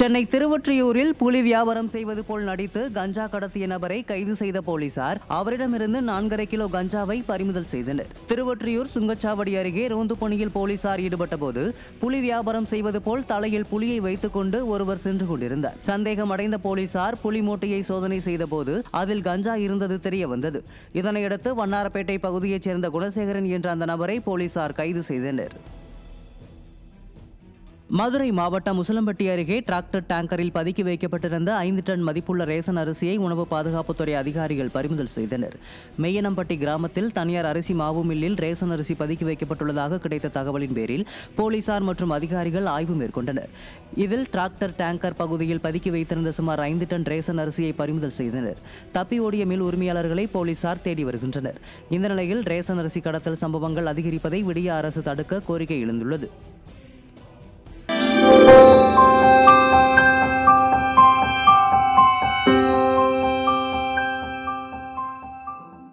சென்னை திருவொற்றியூரில் புலி வியாபாரம் செய்வது போல் நடித்து கஞ்சா கடத்திய நபரை கைது செய்த போலீசார் அவரிடமிருந்து நான்கரை கிலோ கஞ்சாவை பறிமுதல் செய்தனர் திருவொற்றியூர் சுங்கச்சாவடி அருகே ரோந்து பணியில் போலீசார் ஈடுபட்டபோது புலி வியாபாரம் செய்வது போல் தலையில் புலியை வைத்துக்கொண்டு ஒருவர் சென்று கொண்டிருந்தார் சந்தேகம் அடைந்த போலீசார் புலி மூட்டையை சோதனை செய்தபோது அதில் கஞ்சா இருந்தது தெரிய வந்தது இதனையடுத்து வண்ணாரப்பேட்டை பகுதியைச் சேர்ந்த குணசேகரன் என்ற அந்த நபரை போலீசார் கைது செய்தனர் மதுரை மாவட்டம் முசலம்பட்டி அருகே டிராக்டர் டேங்கரில் பதுக்கி வைக்கப்பட்டிருந்த ஐந்து டன் மதிப்புள்ள ரேசன் அரிசியை உணவு பாதுகாப்புத்துறை அதிகாரிகள் பறிமுதல் செய்தனர் மெய்யனம்பட்டி கிராமத்தில் தனியார் அரிசி மாவு மில்லில் ரேசன் அரிசி பதுக்கி வைக்கப்பட்டுள்ளதாக கிடைத்த தகவலின் பேரில் போலீசார் மற்றும் அதிகாரிகள் ஆய்வு மேற்கொண்டனர் இதில் டிராக்டர் டேங்கர் பகுதியில் பதுக்கி வைத்திருந்த சுமார் ஐந்து டன் ரேசன் அரிசியை பறிமுதல் செய்தனர் தப்பி ஓடிய மில் உரிமையாளர்களை போலீசார் தேடி வருகின்றனர் இந்த நிலையில் ரேசன் அரிசி கடத்தல் சம்பவங்கள் அதிகரிப்பதை விடிய அரசு தடுக்க கோரிக்கை எழுந்துள்ளது